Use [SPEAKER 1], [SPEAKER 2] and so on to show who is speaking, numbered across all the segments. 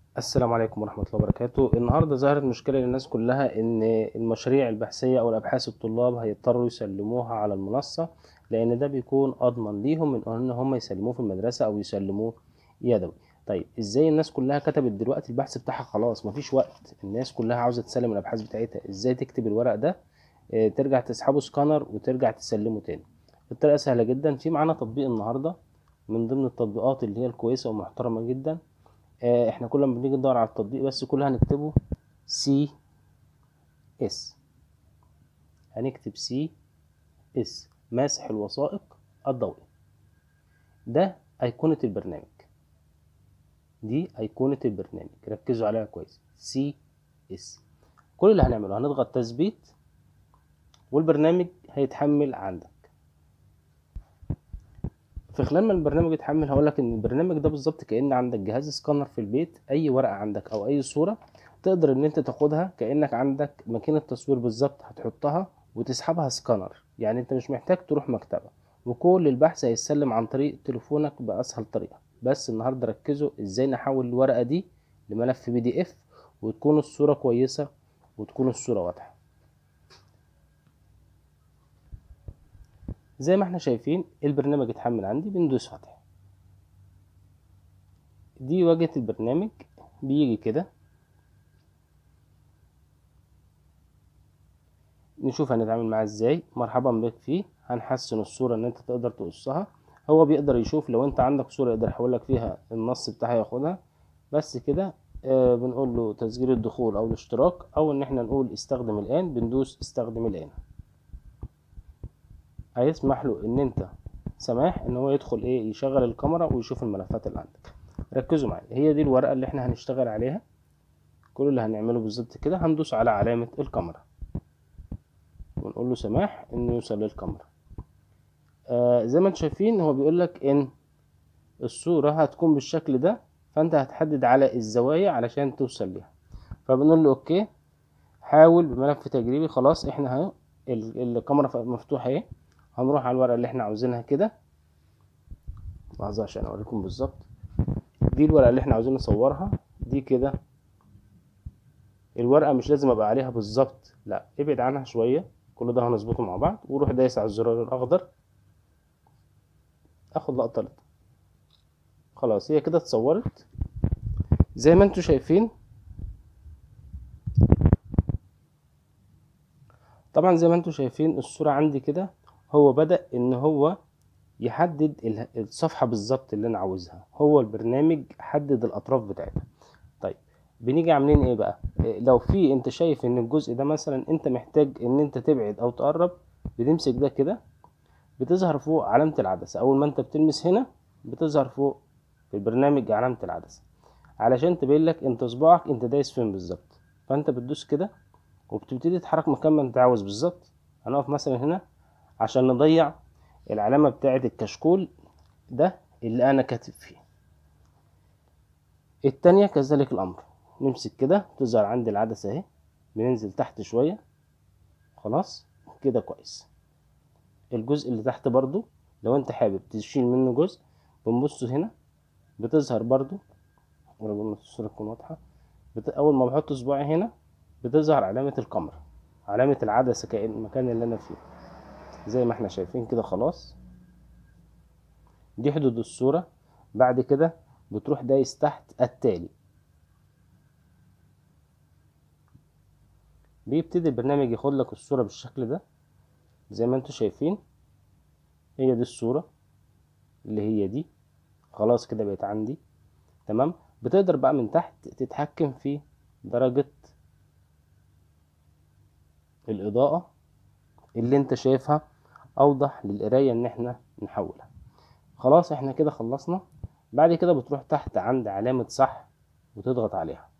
[SPEAKER 1] السلام عليكم ورحمة الله وبركاته النهاردة ظهرت مشكلة للناس كلها إن المشاريع البحثية أو الأبحاث الطلاب هيضطروا يسلموها على المنصة لأن ده بيكون أضمن ليهم من إن هم يسلموه في المدرسة أو يسلموه يدوي طيب إزاي الناس كلها كتبت دلوقتي البحث بتاعها خلاص مفيش وقت الناس كلها عاوزة تسلم الأبحاث بتاعتها إزاي تكتب الورق ده آه، ترجع تسحبه سكانر وترجع تسلمه تاني الطريقة سهلة جدا في معانا تطبيق النهاردة من ضمن التطبيقات اللي هي الكويسة ومحترمة جدا آه، احنا كل ما بنيجي ندور على التطبيق بس كل هنكتبه سي اس هنكتب سي اس ماسح الوثائق الضوئي ده أيقونة البرنامج دي أيقونة البرنامج ركزوا عليها كويس سي اس كل اللي هنعمله هنضغط تثبيت والبرنامج هيتحمل عندك في خلال ما البرنامج يتحمل هقول لك ان البرنامج ده بالظبط كأن عندك جهاز سكانر في البيت اي ورقه عندك او اي صوره تقدر ان انت تاخدها كأنك عندك ماكينه تصوير بالظبط هتحطها وتسحبها سكانر يعني انت مش محتاج تروح مكتبه وكل البحث هيتسلم عن طريق تليفونك باسهل طريقه بس النهارده ركزوا ازاي نحول الورقه دي لملف بي دي اف وتكون الصوره كويسه وتكون الصوره واضحه زي ما احنا شايفين البرنامج اتحمل عندي بندوس فتح دي واجهة البرنامج بيجي كده نشوف هنتعامل معاه ازاي مرحبا بك فيه هنحسن الصورة ان انت تقدر تقصها هو بيقدر يشوف لو انت عندك صورة يقدر يحولك فيها النص بتاعها ياخدها بس كده آه بنقول له تسجيل الدخول او الاشتراك او ان احنا نقول استخدم الان بندوس استخدم الان هيسمح له ان انت سماح ان هو يدخل ايه يشغل الكاميرا ويشوف الملفات اللي عندك ركزوا معايا هي دي الورقه اللي احنا هنشتغل عليها كل اللي هنعمله بالظبط كده هندوس على علامه الكاميرا ونقول له سماح انه يوصل للكاميرا آه زي ما انتم شايفين هو بيقول لك ان الصوره هتكون بالشكل ده فانت هتحدد على الزوايا علشان توصل ليها فبنقول له اوكي حاول بملف تجريبي خلاص احنا اهو ال- الكاميرا مفتوحه اهي هنروح على الورقة اللي احنا عاوزينها كده لحظة عشان اوريكم بالظبط دي الورقة اللي احنا عاوزين نصورها دي كده الورقة مش لازم ابقى عليها بالظبط لا ابعد عنها شوية كل ده هنظبطه مع بعض وروح دايس على الزرار الاخضر اخد لقطة لقطة خلاص هي كده اتصورت زي ما انتوا شايفين طبعا زي ما انتوا شايفين الصورة عندي كده هو بدأ ان هو يحدد ال- الصفحة بالظبط اللي انا عاوزها هو البرنامج حدد الاطراف بتاعتها طيب بنيجي عاملين ايه بقى إيه لو في انت شايف ان الجزء ده مثلا انت محتاج ان انت تبعد او تقرب بتمسك ده كده بتظهر فوق علامة العدسة اول ما انت بتلمس هنا بتظهر فوق في البرنامج علامة العدسة علشان تبين لك انت صباعك انت دايس فين بالظبط فانت بتدوس كده وبتبتدي تتحرك مكان ما انت عاوز بالظبط هنقف مثلا هنا عشان نضيع العلامة بتاعة الكشكول ده اللي أنا كاتب فيه التانية كذلك الأمر نمسك كده تظهر عندي العدسة اهي بننزل تحت شوية خلاص كده كويس الجزء اللي تحت برضو لو انت حابب تشيل منه جزء بنبص هنا بتظهر برضو ربنا الصورة تكون واضحة بت... أول ما بحط صباعي هنا بتظهر علامة الكاميرا علامة العدسة كأن المكان اللي أنا فيه زي ما احنا شايفين كده خلاص دي حدود الصورة بعد كده بتروح دايس تحت التالي بيبتدي البرنامج ياخد لك الصورة بالشكل ده زي ما انتوا شايفين هي دي الصورة اللي هي دي خلاص كده بقت عندي تمام بتقدر بقى من تحت تتحكم في درجة الإضاءة اللي انت شايفها اوضح للقراية ان احنا نحولها خلاص احنا كده خلصنا بعد كده بتروح تحت عند علامة صح وتضغط عليها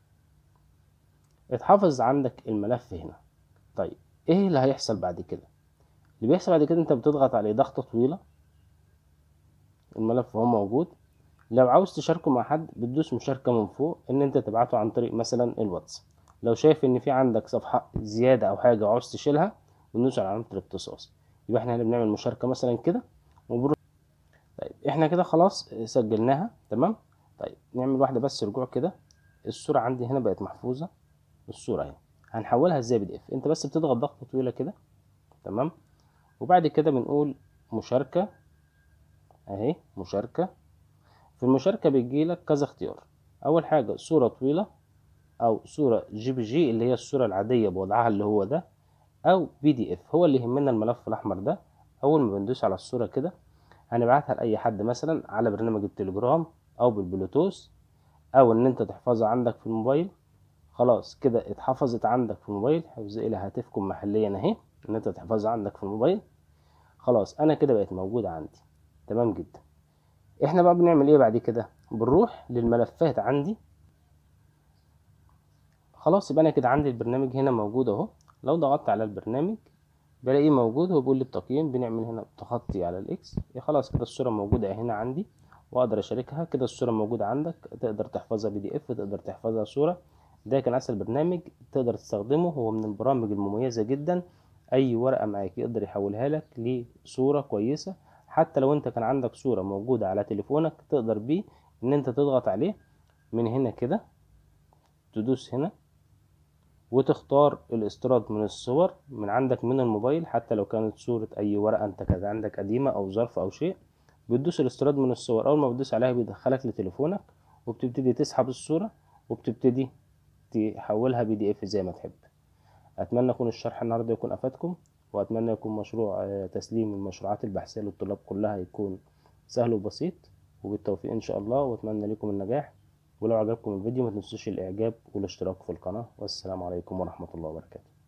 [SPEAKER 1] اتحفظ عندك الملف هنا طيب ايه اللي هيحصل بعد كده اللي بيحصل بعد كده انت بتضغط عليه ضغطة طويلة الملف هو موجود لو عاوز تشاركه مع حد بتدوس مشاركة من فوق ان انت تبعته عن طريق مثلا الواتس لو شايف ان في عندك صفحة زيادة او حاجة وعاوز تشيلها بندوس على علامة الاختصاص يبقى احنا هنا بنعمل مشاركة مثلا كده وبنروح طيب احنا كده خلاص سجلناها تمام طيب نعمل واحدة بس رجوع كده الصورة عندي هنا بقت محفوظة الصورة اهي هنحولها ازاي بي دي اف انت بس بتضغط ضغطة طويلة كده تمام وبعد كده بنقول مشاركة اهي مشاركة في المشاركة بيجيلك كذا اختيار اول حاجة صورة طويلة او صورة جي بي جي اللي هي الصورة العادية بوضعها اللي هو ده او بي دي اف هو اللي يهمنا الملف الاحمر ده اول ما بندوس على الصورة كده هنبعتها لاي حد مثلا على برنامج التليجرام او بالبلوتوث او ان انت تحفظها عندك في الموبايل خلاص كده اتحفظت عندك في الموبايل حفظ الى هاتفكم محليا اهي ان انت تحفظها عندك في الموبايل خلاص انا كده بقت موجودة عندي تمام جدا احنا بقى بنعمل ايه بعد كده بنروح للملفات عندي خلاص يبقى انا كده عندي البرنامج هنا موجود اهو لو ضغطت على البرنامج بلاقيه موجود هو بيقول لي التقييم بنعمل هنا تخطي على الاكس خلاص كده الصورة موجودة هنا عندي واقدر اشاركها كده الصورة موجودة عندك تقدر تحفظها بي دي اف تقدر تحفظها صورة ده كان اسهل برنامج تقدر تستخدمه هو من البرامج المميزة جدا اي ورقة معاك يقدر يحولها لك لصورة كويسة حتى لو انت كان عندك صورة موجودة على تليفونك تقدر بيه ان انت تضغط عليه من هنا كده تدوس هنا وتختار الاستيراد من الصور من عندك من الموبايل حتى لو كانت صورة أي ورقة أنت كانت عندك قديمة أو ظرف أو شيء بتدوس الاستيراد من الصور أول ما بتدوس عليها بيدخلك لتليفونك وبتبتدي تسحب الصورة وبتبتدي تحولها بي دي اف زي ما تحب أتمنى يكون الشرح النهاردة يكون أفادكم وأتمنى يكون مشروع آه، تسليم المشروعات البحثية للطلاب كلها يكون سهل وبسيط وبالتوفيق إن شاء الله وأتمنى لكم النجاح ولو عجبكم الفيديو ما تنسوش الإعجاب والاشتراك في القناة والسلام عليكم ورحمة الله وبركاته